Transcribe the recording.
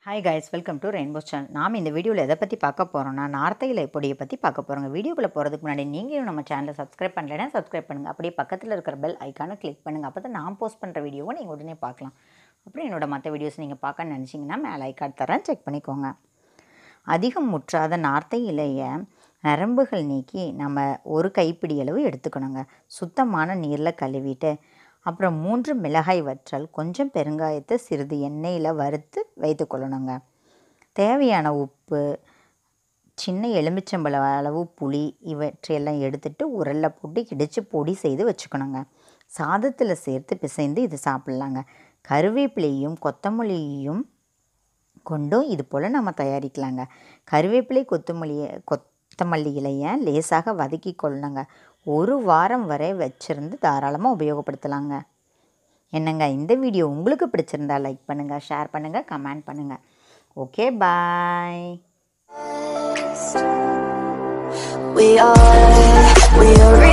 hi guys welcome to rainbow channel நாம் இந்த வீடியோவில் எதை பற்றி பார்க்க போகிறோம்னா நார்த்தை இலை பொடியை பற்றி பார்க்க போகிறோங்க வீடியோக்குள்ளே போகிறதுக்கு முன்னாடி நீங்களும் நம்ம சேனலை சப்ஸ்கிரைப் பண்ணலைன்னா சப்ஸ்கிரைப் பண்ணுங்கள் அப்படியே பக்கத்தில் இருக்கிற பெல் ஐக்கானை கிளிக் பண்ணுங்கள் அப்போ தான் நான் போஸ்ட் பண்ணுற வீடியோவை நீங்கள் உடனே பார்க்கலாம் அப்புறம் என்னோட மற்ற வீடியோஸ் நீங்கள் பார்க்க நினச்சிங்கன்னா மேலே ஐக்கார்ட் தரேன் செக் பண்ணிக்கோங்க அதிகம் முற்றாத நார்த்தை இலையை நரம்புகள் நீக்கி நம்ம ஒரு கைப்பிடி அளவு எடுத்துக்கணுங்க சுத்தமான நீரில் கழுவிட்டு அப்புறம் மூன்று மிளகாய் வற்றல் கொஞ்சம் பெருங்காயத்தை சிறிது எண்ணெயில் வறுத்து வைத்துக்கொள்ளணுங்க தேவையான உப்பு சின்ன எலுமிச்சம்பழ அளவு புளி இவற்றையெல்லாம் எடுத்துட்டு உரல்ல போட்டு இடித்து பொடி செய்து வச்சுக்கணுங்க சாதத்தில் சேர்த்து பிசைந்து இது சாப்பிட்லாங்க கருவேப்பிலையும் கொத்தமல்லியும் கொண்டும் இது போல் நம்ம தயாரிக்கலாங்க கருவேப்பிலை கொத்தமல்லியை கொத்தமல்லி இலையை லேசாக வதக்கி கொள்ளணுங்க ஒரு வாரம் வரை வச்சுருந்து தாராளமாக உபயோகப்படுத்தலாங்க என்னங்க இந்த வீடியோ உங்களுக்கு பிடிச்சிருந்தா லைக் பண்ணுங்கள் ஷேர் பண்ணுங்கள் கமெண்ட் பண்ணுங்கள் okay bye We are, we are